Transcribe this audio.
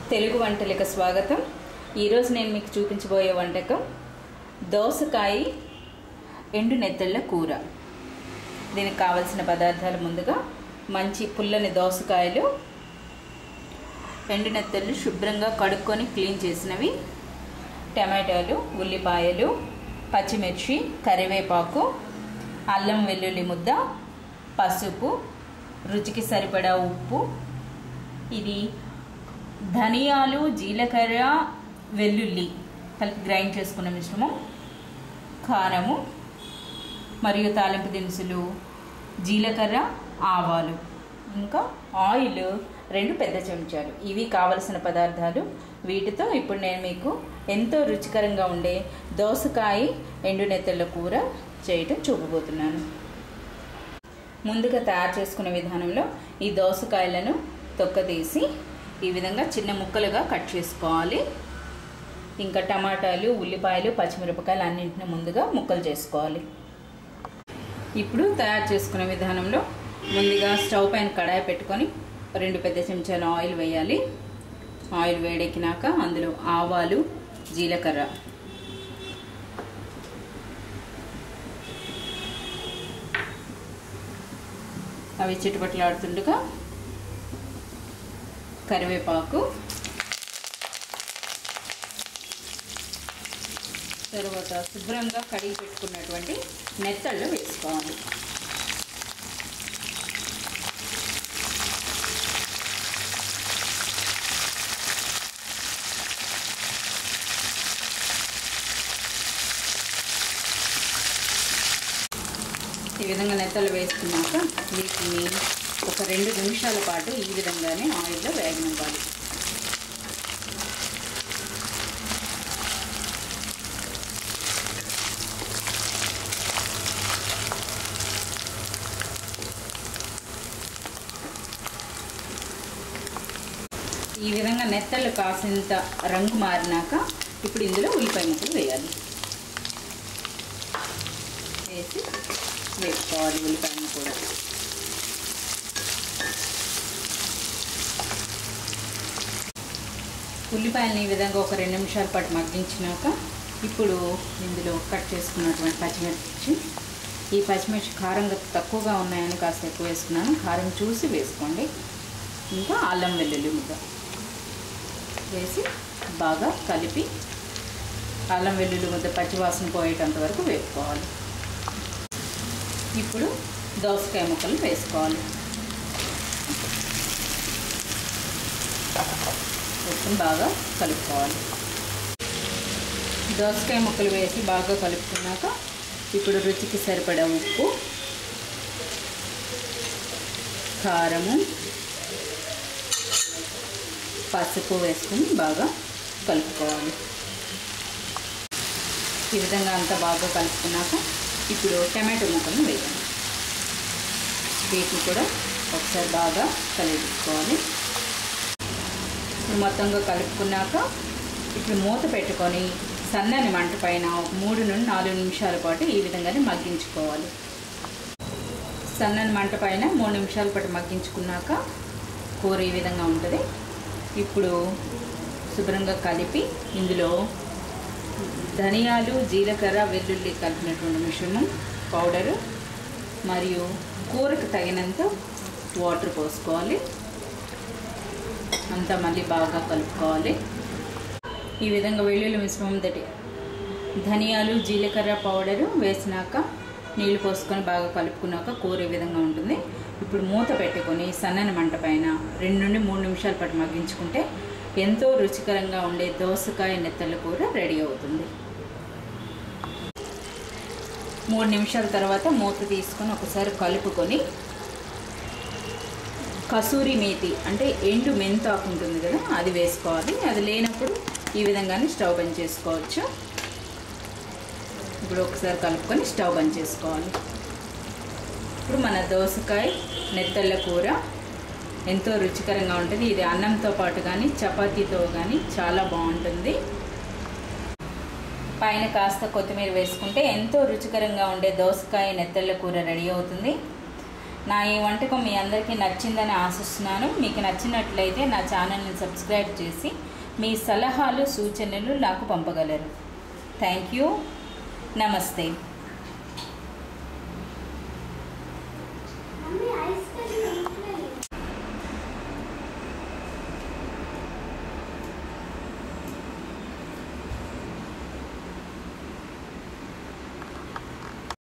తెలుగు వంటలకు స్వాగతం ఈరోజు నేను మీకు చూపించబోయే వంటకం దోసకాయ ఎండు నెత్తళ్ళ కూర దీనికి కావలసిన పదార్థాలు ముందుగా మంచి పుల్లని దోసకాయలు ఎండు నెత్తళ్ళు శుభ్రంగా కడుక్కొని క్లీన్ చేసినవి టమాటాలు ఉల్లిపాయలు పచ్చిమిర్చి కరివేపాకు అల్లం వెల్లుల్లి ముద్ద పసుపు రుచికి సరిపడా ఉప్పు ఇది ధనియాలు జీలకర్ర వెల్లుల్లి కలిపి గ్రైండ్ చేసుకున్న మిశ్రమం కారము మరియు తాలింపు దినుసులు జీలకర్ర ఆవాలు ఇంకా ఆయిల్ రెండు పెద్ద చెంచాలు ఇవి కావలసిన పదార్థాలు వీటితో ఇప్పుడు నేను మీకు ఎంతో రుచికరంగా ఉండే దోసకాయ ఎండు నెత్తళ్ళ కూర చేయటం చూపబోతున్నాను ముందుగా తయారు చేసుకునే విధానంలో ఈ దోసకాయలను తొక్క తీసి ఈ విధంగా చిన్న ముక్కలుగా కట్ చేసుకోవాలి ఇంకా టమాటాలు ఉల్లిపాయలు పచ్చిమిరపకాయలు అన్నింటిని ముందుగా ముక్కలు చేసుకోవాలి ఇప్పుడు తయారు చేసుకునే విధానంలో ముందుగా స్టవ్ పైన కడాయి పెట్టుకొని రెండు పెద్ద చెంచాల ఆయిల్ వేయాలి ఆయిల్ వేడెక్కినాక అందులో ఆవాలు జీలకర్ర అవి చిట్టుపట్లాడుతుండగా కరివేపాకు తర్వాత శుభ్రంగా కడిగి పెట్టుకున్నటువంటి నెత్తళ్ళు వేసుకోవాలి ఈ విధంగా నెత్తలు వేసుకున్నాక వీటిని ఒక రెండు నిమిషాల పాటు ఈ విధంగానే ఆయిల్లో వేగనివ్వాలి ఈ విధంగా నెత్తలు కాసింత రంగు మారినాక ఇప్పుడు ఇందులో ఉల్లిపాయ ముక్కలు వేయాలి వేసి వేసుకోవాలి ఉల్లిపాయను కూడా ఉల్లిపాయలని ఈ విధంగా ఒక రెండు నిమిషాల పాటు మగ్గించినాక ఇప్పుడు ఇందులో కట్ చేసుకున్నటువంటి పచ్చిమిర్చి ఈ పచ్చిమిర్చి కారం తక్కువగా ఉన్నాయని కాస్త ఎక్కువ వేసుకున్నాను కారం చూసి వేసుకోండి ఇంకా అల్లం వెల్లుల్లి ముద్ద వేసి బాగా కలిపి అల్లం వెల్లుల్లి ముద్ద పచ్చివాసన పోయేటంత వరకు వేసుకోవాలి ఇప్పుడు దోసకాయ ముక్కలు వేసుకోవాలి వేసుకుని బాగా కలుపుకోవాలి దోసకాయ ముక్కలు వేసి బాగా కలుపుకున్నాక ఇప్పుడు రుచికి సరిపడా ఉప్పు కారము పసుపు వేసుకుని బాగా కలుపుకోవాలి ఈ విధంగా అంతా బాగా కలుపుకున్నాక ఇప్పుడు టమాటో ముక్కలను వేయాలి వీటిని కూడా ఒకసారి బాగా కలిపించుకోవాలి ఇప్పుడు మొత్తంగా కలుపుకున్నాక ఇప్పుడు మూత పెట్టుకొని సన్నని మంట పైన ఒక మూడు నుండి నాలుగు నిమిషాల పాటు ఈ విధంగానే మగ్గించుకోవాలి సన్నని మంట పైన మూడు నిమిషాల పాటు మగ్గించుకున్నాక కూర ఈ విధంగా ఉంటుంది ఇప్పుడు శుభ్రంగా కలిపి ఇందులో ధనియాలు జీలకర్ర వెల్లుల్లి కలిపినటువంటి మిశ్రమం పౌడరు మరియు కూరకు తగినంత వాటర్ పోసుకోవాలి అంతా మళ్ళీ బాగా కలుపుకోవాలి ఈ విధంగా వెల్లుల్లి మిశ్రమం తటి ధనియాలు జీలకర్ర పౌడరు వేసినాక నీళ్లు పోసుకొని బాగా కలుపుకున్నాక కూర ఈ విధంగా ఉంటుంది ఇప్పుడు మూత పెట్టుకొని సన్నని మంట పైన రెండు నుండి మూడు నిమిషాల పాటు మగ్గించుకుంటే ఎంతో రుచికరంగా ఉండే దోసకాయ నెత్తల కూర రెడీ అవుతుంది మూడు నిమిషాల తర్వాత మూత తీసుకొని ఒకసారి కలుపుకొని కసూరి మేతి అంటే ఎండు మెంతాకు ఉంటుంది కదా అది వేసుకోవాలి అది లేనప్పుడు ఈ విధంగానే స్టవ్ బంద్ చేసుకోవచ్చు ఇప్పుడు ఒకసారి కలుపుకొని స్టవ్ బంద్ చేసుకోవాలి ఇప్పుడు మన దోసకాయ నెత్తళ్ళ కూర ఎంతో రుచికరంగా ఉంటుంది ఇది అన్నంతో పాటు కానీ చపాతీతో కానీ చాలా బాగుంటుంది పైన కాస్త కొత్తిమీర వేసుకుంటే ఎంతో రుచికరంగా ఉండే దోసకాయ నెత్తళ్ళ కూర రెడీ అవుతుంది నా ఈ వంటకం మీ అందరికీ నచ్చిందని ఆశిస్తున్నాను మీకు నచ్చినట్లయితే నా ఛానల్ని సబ్స్క్రైబ్ చేసి మీ సలహాలు సూచనలు నాకు పంపగలరు థ్యాంక్ యూ నమస్తే